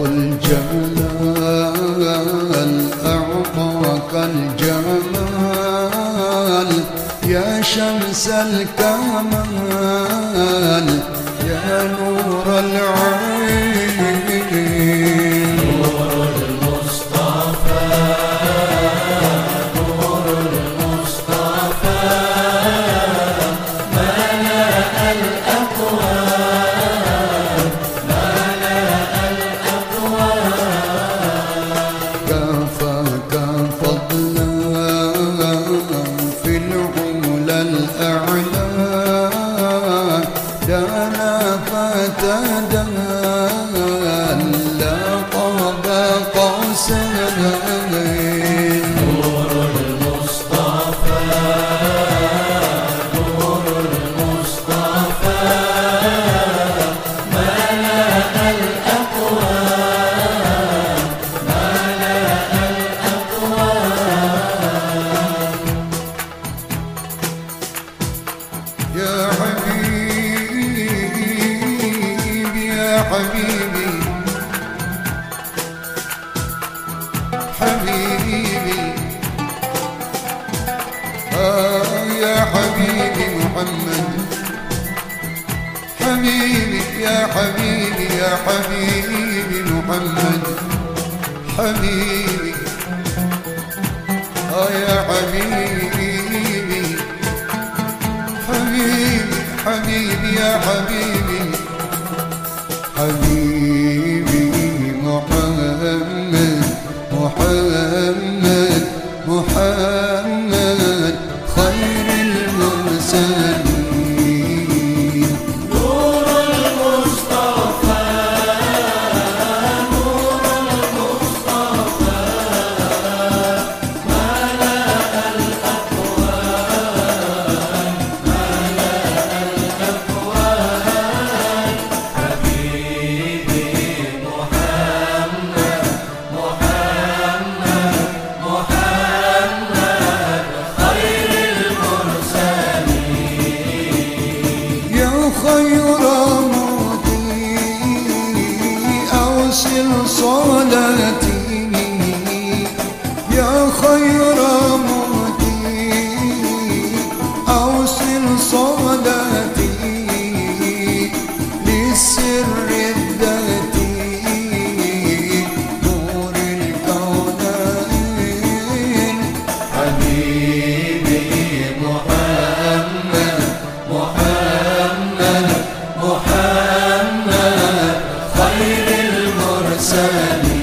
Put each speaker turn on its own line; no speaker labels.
الجلال أعطاك الجمال يا شمس الكمال يا نور العين كافاك فضلا في العلا الأعلى دانا فتدلى طاب قوسين يا حبيبي يا حبيبي حبيبي آه يا حبيبي محمد حبيبي يا حبيبي يا حبيبي محمد حبيبي آه يا حبيبي حبيبي حبيبي يا حبيبي حبيبي محمد محمد محمد خير المرسلين يا خير موتي أوصل صلاتي يا خير موتي أوصل صلاتي للسر الذاتي نور الكونين حبيبي محمد محمد محمد خير المرسلين